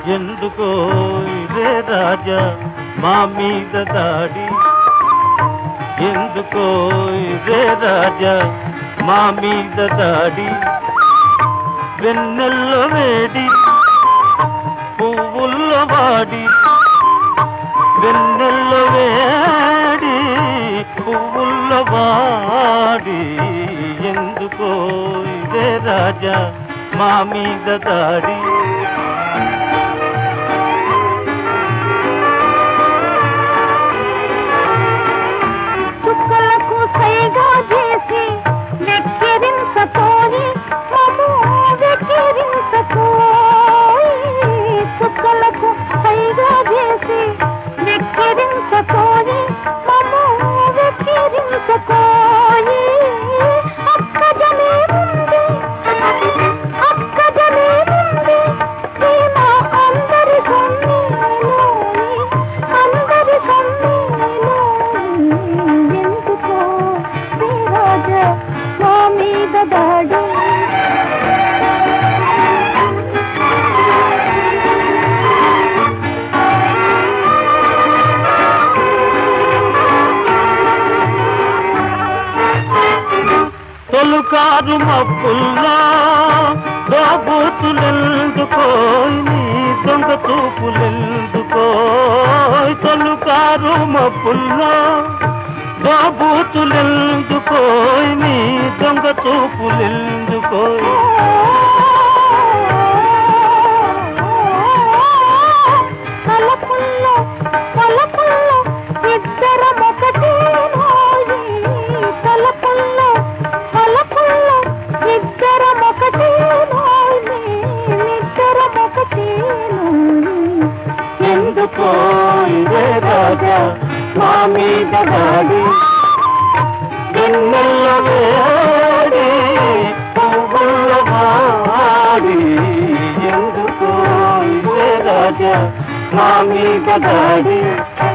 ఎందుకో ఇదే రాజా మా మీద దాడి ఎందుకో ఇదే రాజా మా మీద దాడి వెన్నెల్లో వేడి పువ్వుల్లో వాడి వెన్నెల్లో వేడి పువ్వుల్లో వాడి ఎందుకో ఇదే రాజా మా మీద దాడి చుక్కలకు సైగా చేసి వెక్కిరించకోని మము వెక్కిరించకోయి చుక్కలకు సైగా చేసి వెక్కిరించకోని మము వెక్కిరించకోయి అక్కజనే ఉంది అక్కజనే ఉంది ప్రేమ అందరి సొమ్మేలోని అందరి సొమ్మేలోని ఎందుకో శ్రీరాజ మా మీద దాడి తొలుకారు మబ్బుల్లో బాబూతులెందుకో నీ దొంగ చూపులెందుకో తొలుకారు మబ్బుల్లో బాబూతులెందుకో నీ దొంగ చూపులెందుకో తలపుల్లో తలపుల్లో ఇద్దరం ఒకటే నోయి తలపుల్లో తలపుల్లో ఇద్దరం ఒకటే నోయి ఇద్దరం ఒకటే నోయి ఎందుకో ఇదే రాజా మా మీద దాడి వెన్నెల్ల వేడి పువ్వుల వాడి ఎందుకో ఇదే రాజా మా మీద దాడి